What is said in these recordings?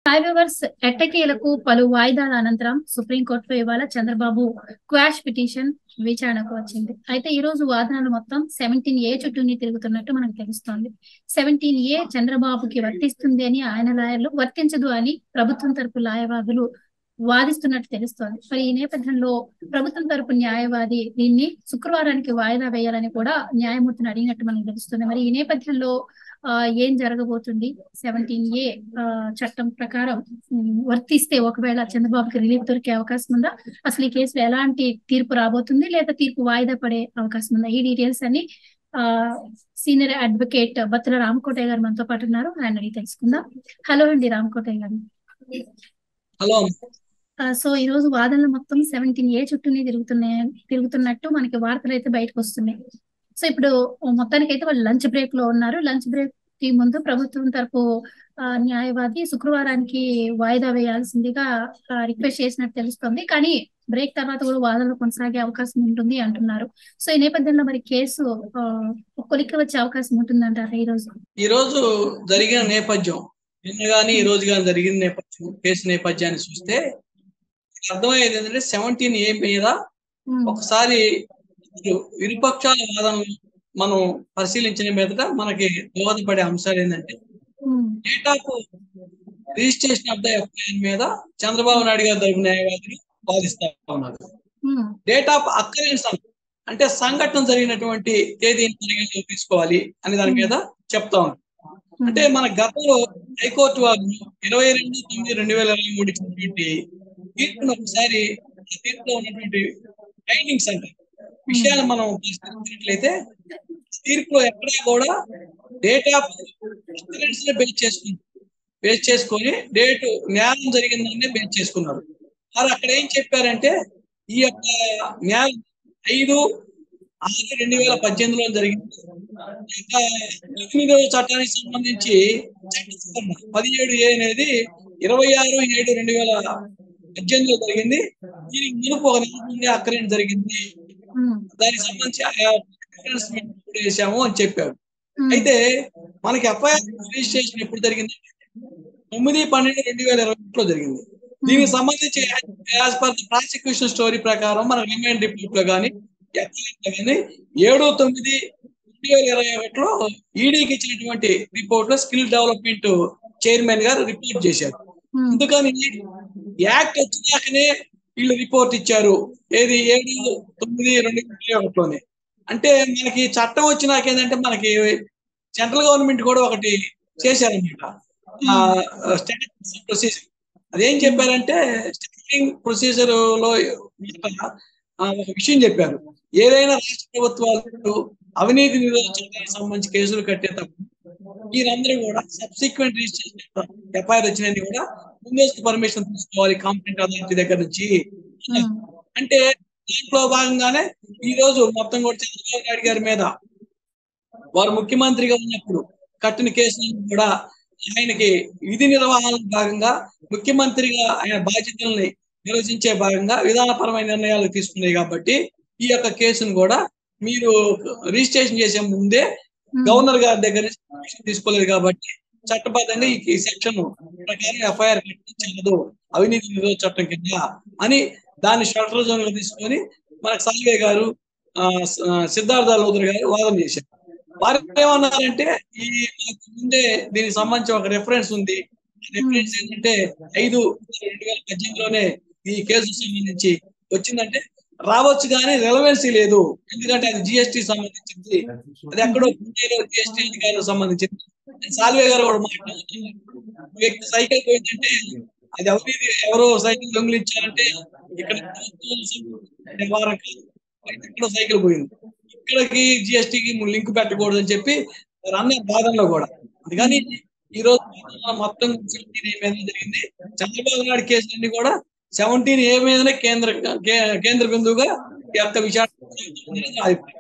Hi viewers ఎట్టకేలకు పలు వాయిదాల అనంతరం సుప్రీంకోర్టులో ఇవాళ చంద్రబాబు క్వాష్ పిటిషన్ విచారణకు వచ్చింది అయితే ఈ రోజు వాదనలు మొత్తం సెవెంటీన్ ఏ చుట్టూని తిరుగుతున్నట్టు మనకు తెలుస్తోంది సెవెంటీన్ ఏ చంద్రబాబుకి వర్తిస్తుంది అని ఆయన లాయర్లు వర్తించదు అని ప్రభుత్వం తరపు న్యాయవాదులు వాదిస్తున్నట్టు తెలుస్తోంది మరి ఈ నేపథ్యంలో ప్రభుత్వం తరపు న్యాయవాది దీన్ని శుక్రవారానికి వాయిదా వేయాలని కూడా న్యాయమూర్తిని అడిగినట్టు మనకు తెలుస్తుంది మరి ఈ నేపథ్యంలో ఆ, ఏం జరగబోతుంది సెవెంటీన్ ఏ చట్టం ప్రకారం ఉమ్, వర్తిస్తే ఒకవేళ చంద్రబాబుకి రిలీఫ్ దొరికే అవకాశం ఉందా అసలు ఈ కేసులో ఎలాంటి తీర్పు రాబోతుంది లేదా తీర్పు వాయిదా పడే అవకాశం ఉందా ఈ డీటెయిల్స్ అన్ని ఆ సీనియర్ అడ్వకేట్ బత్తుల రామకోటయ్య గారు మనతో పాటు ఉన్నారు ఆయన అడిగి తెలుసుకుందాం హలో అండి రామకోటయ్య గారు హలో ఆ, సో ఈ రోజు వాదనలు మొత్తం సెవెంటీన్ ఏ చుట్టూనే తిరుగుతున్నాయి తిరుగుతున్నట్టు మనకి వార్తలు అయితే బయటకు వస్తున్నాయి సో ఇప్పుడు మొత్తానికి అయితే వాళ్ళు లంచ్ బ్రేక్ లో ఉన్నారు లంచ్ బ్రేక్ కి ముందు ప్రభుత్వం తరపు ఆ, న్యాయవాది శుక్రవారానికి వాయిదా వేయాల్సిందిగా రిక్వెస్ట్ చేసినట్టు తెలుస్తుంది కానీ బ్రేక్ తర్వాత కూడా వాదనలు కొనసాగే అవకాశం ఉంటుంది అంటున్నారు సో ఈ నేపథ్యంలో మరి కేసు ఆ, కొలిక్కి వచ్చే అవకాశం ఉంటుందంటారా ఈ రోజు ఈ రోజు జరిగిన నేపథ్యం నిన్న గాని ఈ రోజు గాని జరిగిన నేపథ్యం కేసు నేపథ్యాన్ని చూస్తే అర్థమయ్యేది ఏంటంటే సెవెంటీన్ ఏ మీద ఉమ్, ఒకసారి ఇరు- ఇరుపక్షాల వాదనలు మనం పరిశీలించిన మీదట మనకి దోహదపడే అంశాలు ఏంటంటే um, date of registration of the FIR మీద చంద్రబాబు నాయుడు గారి తరపు న్యాయవాదులు వాదిస్తా ఉన్నారు ఉమ్, డేట్ ఆఫ్ అక్కరెన్స్ అంటే సంఘటన జరిగినటువంటి తేదీని పరిగణలోకి తీసుకోవాలి అనే దాని మీద చెప్తా ఉన్నారు ఉమ్, అంటే మన గతంలో హైకోర్టు వారు ఇరవై రెండు తొమ్మిది రెండు వేల ఇరవై మూడు ఇచ్చినటువంటి తీర్పును ఒకసారి ఆ తీర్పులో ఉన్నటువంటి ఫైండింగ్స్ అంటే విషయాలు మనం పరిశీలించినట్లయితే తీర్పులో ఎక్కడా కూడా డేట్ ఆఫ్ అక్కరెన్స్ బేస్ చేసుకుని బేస్ చేసుకొని డేట్ న్యాయం జరిగిందని బేస్ చేసుకున్నారు వారు అక్కడ ఏం చెప్పారంటే ఈ యొక్క న్యాయం ఐదు ఆరు రెండు వేల పద్దెనిమిదిలో జరిగింది ఇక ఎనిమిదవ చట్టానికి సంబంధించి చట్ట సవరణ పదిహేడు ఏ అనేది ఇరవై ఆరు ఏడు రెండు వేల పద్దెనిమిదిలో జరిగింది దీనికి మునుపు ఒక నెల ముందే అక్కరేంటి జరిగింది ఉమ్, దానికి సంబంధించి ఆ reference మేము ఇప్పుడు వేసాము అని చెప్పారు ఉమ్, అయితే మనకి ఎఫ్ఐఆర్ రిజిస్ట్రేషన్ ఎప్పుడు జరిగింది తొమ్మిది పన్నెండు రెండు వేల ఇరవై ఒకటిలో జరిగింది దీనికి సంబంధించి యాజ్ పర్ ప్రాసిక్యూషన్ స్టోరీ ప్రకారం మన రిమైండ్ రిపోర్ట్ లో కానీ ఎఫ్ఐఆర్ కానీ ఏడు తొమ్మిది రెండు వేల ఇరవై ఒకటిలో ఈడీకి ఇచ్చినటువంటి రిపోర్ట్ లో స్కిల్ డెవలప్మెంట్ చైర్మన్ గారు రిపోర్ట్ చేశారు ఉమ్, అందుకని యాక్ట్ వచ్చినాకనే వీళ్ళు రిపోర్ట్ ఇచ్చారు ఏది ఏడు తొమ్మిది రెండు వేల ఇరవై ఒకటిలోనే అంటే మనకి చట్టం వచ్చినాక ఏంటంటే మనకి సెంట్రల్ గవర్నమెంట్ కూడా ఒకటి చేశారన్నమాట స్టాటిస్టిక్స్ ప్రొసీజర్ అదేం చెప్పారంటే స్టాటింగ్ ప్రొసీజర్ లో ఆ, ఒక విషయం చెప్పారు ఏదైనా రాష్ట్ర ప్రభుత్వాలు అవినీతి నిరోధక చట్టానికి సంబంధించి కేసులు కట్టేటప్పుడు మీరందరూ కూడా సబ్సిక్వెంట్ రిజిస్ట్రేషన్ ఎఫ్ఐఆర్ వచ్చినవి కూడా ముందస్తు పర్మిషన్ తీసుకోవాలి కాంపిటెంట్ అథారిటీ దగ్గర నుంచి ఉమ్, అంటే దీంట్లో భాగంగానే ఈ రోజు మొత్తం కూడా చంద్రబాబు నాయుడు గారి మీద వారు ముఖ్యమంత్రిగా ఉన్నప్పుడు కట్టిన కేసులను కూడా ఆయనకి విధి నిర్వహణలో భాగంగా ముఖ్యమంత్రిగా ఆయన బాధ్యతల్ని నిర్వహించే భాగంగా విధానపరమైన నిర్ణయాలు తీసుకున్నాయి కాబట్టి ఈ యొక్క కేసును కూడా మీరు రిజిస్ట్రేషన్ చేసే ముందే ఉమ్, గవర్నర్ గారి దగ్గర నుంచి పర్మిషన్ తీసుకోలేదు కాబట్టి చట్టబద్ధంగా ఈ- ఈ సెక్షన్ ప్రకారం ఎఫ్ఐఆర్ కట్టించలేదు అవినీతి నిరోధక చట్టం కింద అని దాన్ని షెల్టర్ జోన్ గా తీసుకొని మనకు సాల్వే గారు ఆ, స- ఆ, సిద్ధార్థ లోదర్ గారు వాదన చేశారు వారు ఏమన్నారంటే ఈ మనకు ముందే దీనికి సంబంధించి ఒక రెఫరెన్స్ ఉంది రెఫరెన్స్ ఏంటంటే ఐదు రెండు వేల పద్దెనిమిదిలోనే ఈ కేసు సంబంధించి వచ్చిందంటే రావచ్చు కానీ రెలవెన్సీ లేదు ఎందుకంటే అది జిఎస్టీ సంబంధించింది అది ఎక్కడో పూణేలో జిఎస్టీ అధికారులకు సంబంధించింది సాల్వే గారు కూడా మాట్లాడుతున్నారు వ్యక్తి సైకిల్ పోయిందంటే అది అవినీతి ఎవరో సైకిల్ దొంగిలించారంటే ఇక్కడ వ్యవహారం కాదు అయితే ఇక్కడ సైకిల్ పోయింది ఇక్కడికి జిఎస్టీకి లింక్ పెట్టకూడదు అని చెప్పి వారు అన్న బాధల్లో కూడా అందుకని ఈ రోజు మొత్తం సెవెంటీన్ ఏ మీద జరిగింది చంద్రబాబు నాయుడు కేసులన్నీ కూడా సెవెంటీన్ ఏ మీదనే కేంద్ర కే- కేంద్ర బిందువుగా ఈ యొక్క విచారణ జరుగుతుందని నా అభిప్రాయం.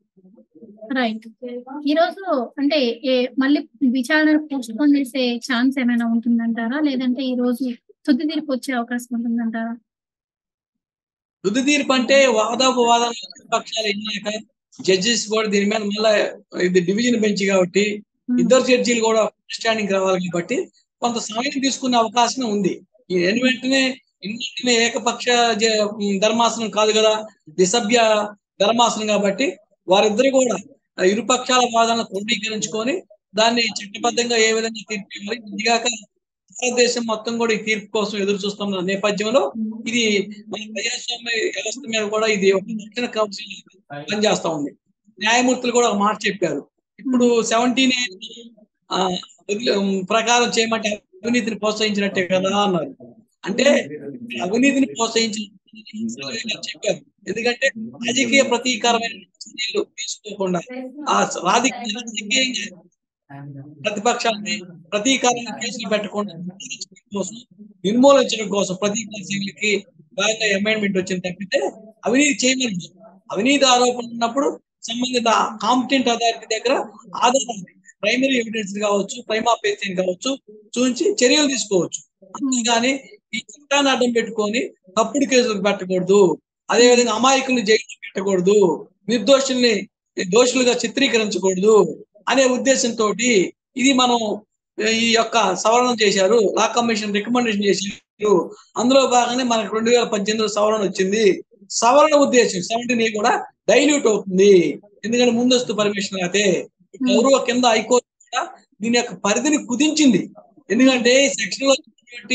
రైట్ ఈ రోజు అంటే ఏ- మళ్ళీ విచారణ పోస్ట్ పోన్ చేసే ఛాన్స్ ఏమైనా ఉంటుందంటారా లేదంటే ఈ రోజు తుది తీర్పు వచ్చే అవకాశం ఉంటుందంటారా తుది తీర్పు అంటే వాదోపవాదం పక్షాలు ఎన్నాక జడ్జెస్ కూడా దీని మీద మళ్ళీ ఇది డివిజన్ బెంచ్ కాబట్టి ఉమ్, ఇద్దరు జడ్జీలు కూడా అండర్స్టాండింగ్ రావాలి కాబట్టి కొంత సమయం తీసుకునే అవకాశం ఉంది ఈ వెను వెంటనే ఇన్నింటినీ ఏకపక్ష జ- ధర్మాసనం కాదు కదా ద్విసభ్య ధర్మాసనం కాబట్టి వారిద్దరు కూడా ఆ ఇరు పక్షాల వాదనలు క్రోడీకరించుకొని దాన్ని చట్టబద్ధంగా ఏ విధంగా తీర్పు ఇవ్వాలి ఇదిగాక భారతదేశం మొత్తం కూడా ఈ తీర్పు కోసం ఎదురు చూస్తున్న నేపథ్యంలో ఇది మన ప్రజాస్వామ్య వ్యవస్థ మీద కూడా ఇది ఒక రక్షణ కౌన్సిల్ పనిచేస్తా ఉంది న్యాయమూర్తులు కూడా ఒక మాట చెప్పారు ఇప్పుడు సెవెంటీన్ ప్రకారం చేయమంటే అవినీతిని ప్రోత్సహించినట్టే కదా అన్నారు అంటే అవినీతిని ప్రోత్సహించిన చెప్పారు ఎందుకంటే రాజకీయ ప్రతీకారమైన చర్యలు తీసుకోకుండా ఆ రాజకీయ రాజకీయంగా ప్రతిపక్షాలని ప్రతీకారాన్ని కేసులు పెట్టకుండా నిర్మూలించడం కోసం నిర్మూలించడం కోసం ప్రతీకార శైలికి బాగా అమెండ్మెంట్ వచ్చింది తప్పితే అవినీతి చేయమని అవినీతి ఆరోపణ ఉన్నప్పుడు సంబంధిత కాంపిటెంట్ అథారిటీ దగ్గర ఆధారాలు ప్రైమరీ ఎవిడెన్స్ కావచ్చు ప్రైమా పేసీ కావచ్చు చూపించి చర్యలు తీసుకోవచ్చు అంతేగాని ఈ చట్టాన్ని అడ్డం పెట్టుకొని తప్పుడు కేసులకు పెట్టకూడదు అదే విధంగా అమాయకుల్ని జైలు పెట్టకూడదు నిర్దోషుల్ని దోషులుగా చిత్రీకరించకూడదు అనే ఉద్దేశంతో ఇది మనం ఈ యొక్క సవరణ చేశారు లా కమిషన్ రికమెండేషన్ చేశారు అందులో భాగంగానే మనకు రెండు వేల పద్దెనిమిదిలో సవరణ వచ్చింది సవరణ ఉద్దేశం సెవెంటీన్ కూడా డైల్యూట్ అవుతుంది ఎందుకంటే ముందస్తు పర్మిషన్ అయితే గౌరవ కింద హైకోర్టు కూడా దీని యొక్క పరిధిని కుదించింది ఎందుకంటే సెక్షన్ లో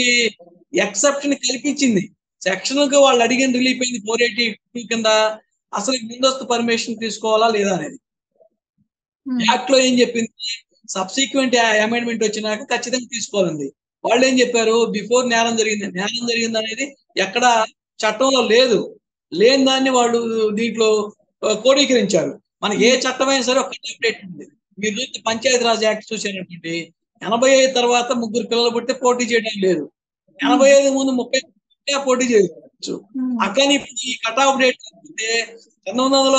ఎక్సెప్షన్ కల్పించింది సెక్షన్ కి వాళ్ళు అడిగిన రిలీఫ్ అయింది ఫోర్ ఎయిటీ టూ కింద అసలు ముందస్తు పర్మిషన్ తీసుకోవాలా లేదా అనేది యాక్ట్ లో ఏం చెప్పింది సబ్సిక్వెంట్ అమెండ్మెంట్ వచ్చినాక ఖచ్చితంగా తీసుకోవాలండి వాళ్ళు ఏం చెప్పారు బిఫోర్ నేరం జరిగింది నేరం జరిగింది అనేది ఎక్కడ చట్టంలో లేదు లేని దాన్ని వాళ్ళు దీంట్లో కోడీకరించారు మనకి ఏ చట్టమైనా సరే ఒక అప్డేట్ ఉంది మీరు చూస్తే పంచాయతీ రాజ్ యాక్ట్ చూసారనుకోండి ఎనభై ఐదు తర్వాత ముగ్గురు పిల్లలు పుట్టితే పోటీ చేయడం లేదు ఎనభై ఐదు ముందు ముప్పై పోటీ చేయవచ్చు అట్లని ఈ కట్ ఆఫ్ డేట్ పంతొమ్మిది వందల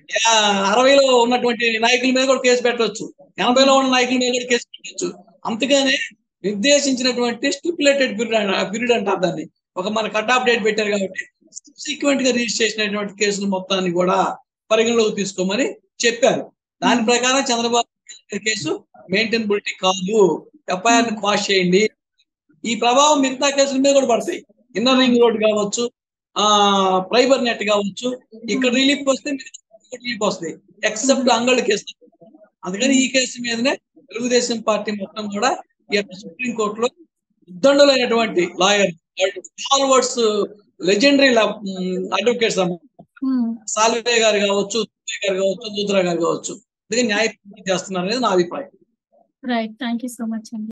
అరవైలో ఉన్నటువంటి నాయకుల మీద కూడా కేసు పెట్టవచ్చు ఎనభైలో ఉన్న నాయకుల మీద కూడా కేసు పెట్టవచ్చు అంతగానే నిర్దేశించినటువంటి స్టిపులేటెడ్ పీరియడ్ పీరియడ్ అంటారు దాన్ని ఒక మన కట్ ఆఫ్ డేట్ పెట్టారు కాబట్టి సబ్సిక్వెంట్ గా రిజిస్టర్ చేసినటువంటి కేసులు మొత్తాన్ని కూడా పరిగణలోకి తీసుకోమని చెప్పారు దాని ప్రకారం చంద్రబాబు కేసు మెయింటైనబిలిటీ కాదు ఎఫ్ఐఆర్ ని క్వాష్ చేయండి ఈ ప్రభావం మిగతా కేసుల మీద కూడా పడతాయి ఇన్నర్ రింగ్ రోడ్ కావచ్చు ఆ ఫైబర్ నెట్ కావచ్చు ఇక్కడ రిలీఫ్ వస్తే రిలీఫ్ వస్తాయి ఎక్సెప్ట్ అంగళ్ళ కేసు అందుకని ఈ కేసు మీదనే తెలుగుదేశం పార్టీ మొత్తం కూడా ఈ యొక్క సుప్రీం కోర్టులో ఉద్దండులైనటువంటి lawyer forwards legendary advocates Salve గారు కావచ్చు గారు కావచ్చు దూద్రా గారు కావచ్చు అందుకని న్యాయ చేస్తున్నారు అనేది నా అభిప్రాయం right thank you so much అండి